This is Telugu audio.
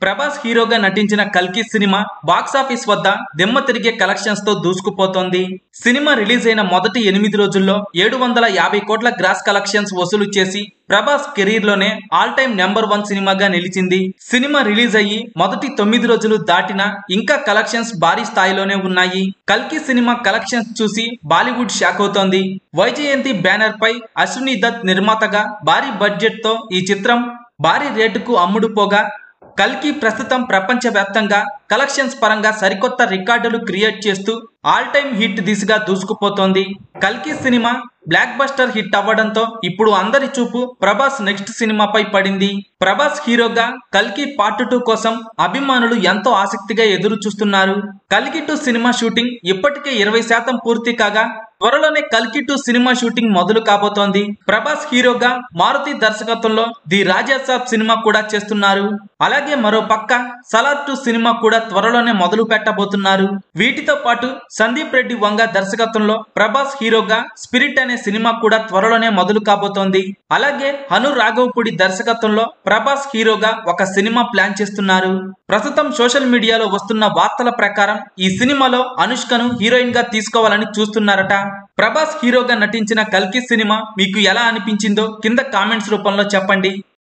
ప్రభాస్ హీరోగా నటించిన కల్కి సినిమా బాక్సాఫీస్ వద్ద దిమ్మ తిరిగే కలెక్షన్స్ తో దూసుకుపోతోంది సినిమా రిలీజ్ అయిన మొదటి ఎనిమిది రోజుల్లో ఏడు వందల యాభై కోట్ల గ్రాస్ కలెక్షన్స్ వసూలు చేసి ప్రభాస్ కెరీర్ లోనే ఆల్ టైమ్ నెంబర్ వన్ సినిమాగా నిలిచింది సినిమా రిలీజ్ అయ్యి మొదటి తొమ్మిది రోజులు దాటినా ఇంకా కలెక్షన్స్ భారీ స్థాయిలోనే ఉన్నాయి కల్కి సినిమా కలెక్షన్స్ చూసి బాలీవుడ్ షాక్ అవుతోంది వైజయంతి బ్యానర్ పై అశ్విని దత్ నిర్మాతగా భారీ బడ్జెట్ తో ఈ చిత్రం భారీ రేటుకు అమ్ముడుపోగా కల్కి ప్రస్తుతం ప్రపంచవ్యాప్తంగా కలెక్షన్స్ పరంగా సరికొత్త రికార్డులు క్రియేట్ చేస్తూ ఆల్ టైమ్ హిట్ దిశగా దూసుకుపోతోంది కల్కి సినిమా బ్లాక్ బస్టర్ హిట్ అవ్వడంతో ఇప్పుడు అందరి చూపు ప్రభాస్ నెక్స్ట్ సినిమాపై పడింది ప్రభాస్ హీరోగా కల్కి పార్ట్ టూ కోసం అభిమానులు ఎంతో ఆసక్తిగా ఎదురు చూస్తున్నారు కల్కి టూ సినిమా షూటింగ్ ఇప్పటికే ఇరవై శాతం పూర్తి కాగా త్వరలోనే కల్కి టూ సినిమా షూటింగ్ మొదలు కాబోతోంది ప్రభాస్ హీరోగా మారుతి దర్శకత్వంలో ది రాజా సాబ్ సినిమా కూడా చేస్తున్నారు అలాగే మరో పక్క సలార్ టూ సినిమా కూడా త్వరలోనే మొదలు పెట్టబోతున్నారు వీటితో పాటు సందీప్ రెడ్డి వంగ దర్శకత్వంలో ప్రభాస్ హీరోగా స్పిరిట్ అనే సినిమా కూడా త్వరలోనే మొదలు కాబోతోంది అలాగే హను రాఘవపూడి దర్శకత్వంలో ప్రభాస్ హీరోగా ఒక సినిమా ప్లాన్ చేస్తున్నారు ప్రస్తుతం సోషల్ మీడియాలో వస్తున్న వార్తల ప్రకారం ఈ సినిమాలో అనుష్కను హీరోయిన్ గా తీసుకోవాలని చూస్తున్నారట ప్రభాస్ హీరోగా నటించిన కల్కి సినిమా మీకు ఎలా అనిపించిందో కింద కామెంట్స్ రూపంలో చెప్పండి